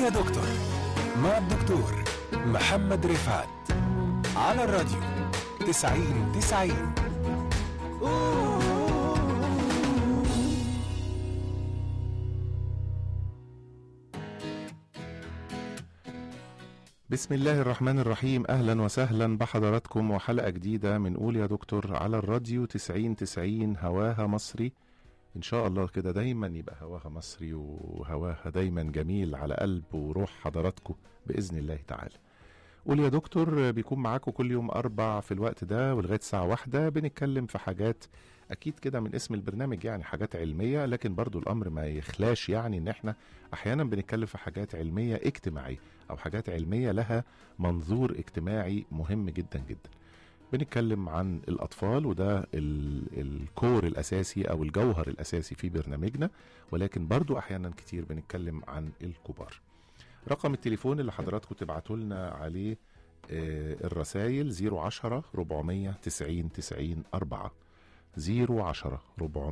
يا دكتور مع الدكتور محمد رفعت على الراديو تسعين تسعين بسم الله الرحمن الرحيم أهلا وسهلا بحضراتكم وحلقة جديدة من قول يا دكتور على الراديو 90 90 هواها مصري إن شاء الله كده دايما يبقى هواها مصري وهواها دايما جميل على قلب وروح حضراتكم بإذن الله تعالى قول يا دكتور بيكون معاكم كل يوم أربع في الوقت ده ولغاية الساعة واحدة بنتكلم في حاجات أكيد كده من اسم البرنامج يعني حاجات علمية لكن برضو الأمر ما يخلاش يعني إن إحنا أحيانا بنتكلم في حاجات علمية اجتماعية أو حاجات علمية لها منظور اجتماعي مهم جدا جدا بنتكلم عن الأطفال وده ال- الكور الأساسي أو الجوهر الأساسي في برنامجنا ولكن برضو أحيانا كتير بنتكلم عن الكبار رقم التليفون اللي حضراتكم تبعتوا لنا عليه آه، الرسائل 010 490 90 4 010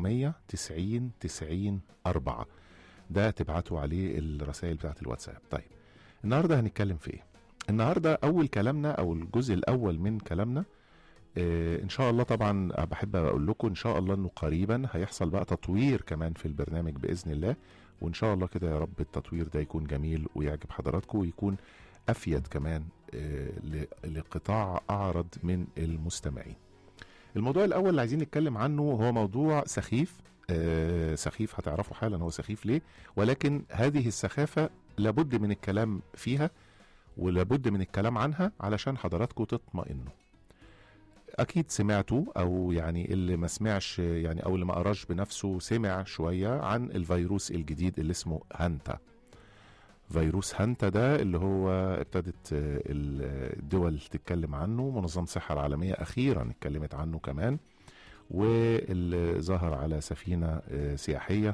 490 90 4 ده تبعتوا عليه الرسائل بتاعت الواتساب طيب النهارده هنتكلم في ايه النهارده اول كلامنا او الجزء الاول من كلامنا آه ان شاء الله طبعا بحب اقول لكم ان شاء الله انه قريبا هيحصل بقى تطوير كمان في البرنامج باذن الله وان شاء الله كده يا رب التطوير ده يكون جميل ويعجب حضراتكم ويكون افيد كمان آه ل- لقطاع اعرض من المستمعين الموضوع الاول اللي عايزين نتكلم عنه هو موضوع سخيف آه سخيف هتعرفوا حالا هو سخيف ليه ولكن هذه السخافه لابد من الكلام فيها ولابد من الكلام عنها علشان حضراتكم تطمئنوا اكيد سمعتوا او يعني اللي ما سمعش يعني او اللي ما قراش بنفسه سمع شويه عن الفيروس الجديد اللي اسمه هانتا فيروس هانتا ده اللي هو ابتدت آه، الدول تتكلم عنه منظمة الصحة العالمية أخيرا اتكلمت عنه كمان واللي ظهر على سفينة آه، سياحية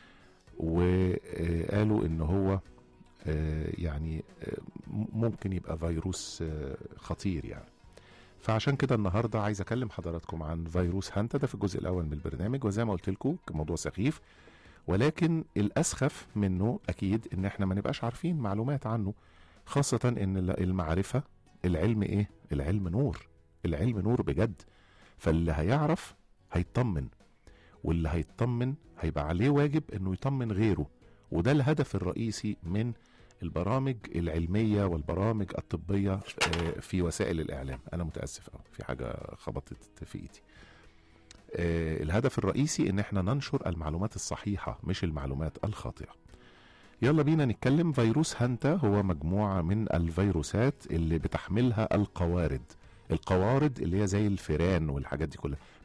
وقالوا ان هو آه، يعني آه، ممكن يبقى فيروس آه، خطير يعني فعشان كده النهارده عايز اكلم حضراتكم عن فيروس هانتا ده في الجزء الاول من البرنامج وزي ما قلت لكم موضوع سخيف ولكن الاسخف منه اكيد ان احنا ما نبقاش عارفين معلومات عنه خاصه ان المعرفه العلم ايه العلم نور العلم نور بجد فاللي هيعرف هيطمن واللي هيطمن هيبقى عليه واجب انه يطمن غيره وده الهدف الرئيسي من البرامج العلمية والبرامج الطبية آه، في وسائل الإعلام أنا متأسف أوي في حاجة خبطت في إيدي آه، الهدف الرئيسي إن احنا ننشر المعلومات الصحيحة مش المعلومات الخاطئة يلا بينا نتكلم فيروس هانتا هو مجموعة من الفيروسات اللي بتحملها القوارض القوارض اللي هي زي الفيران والحاجات دي كلها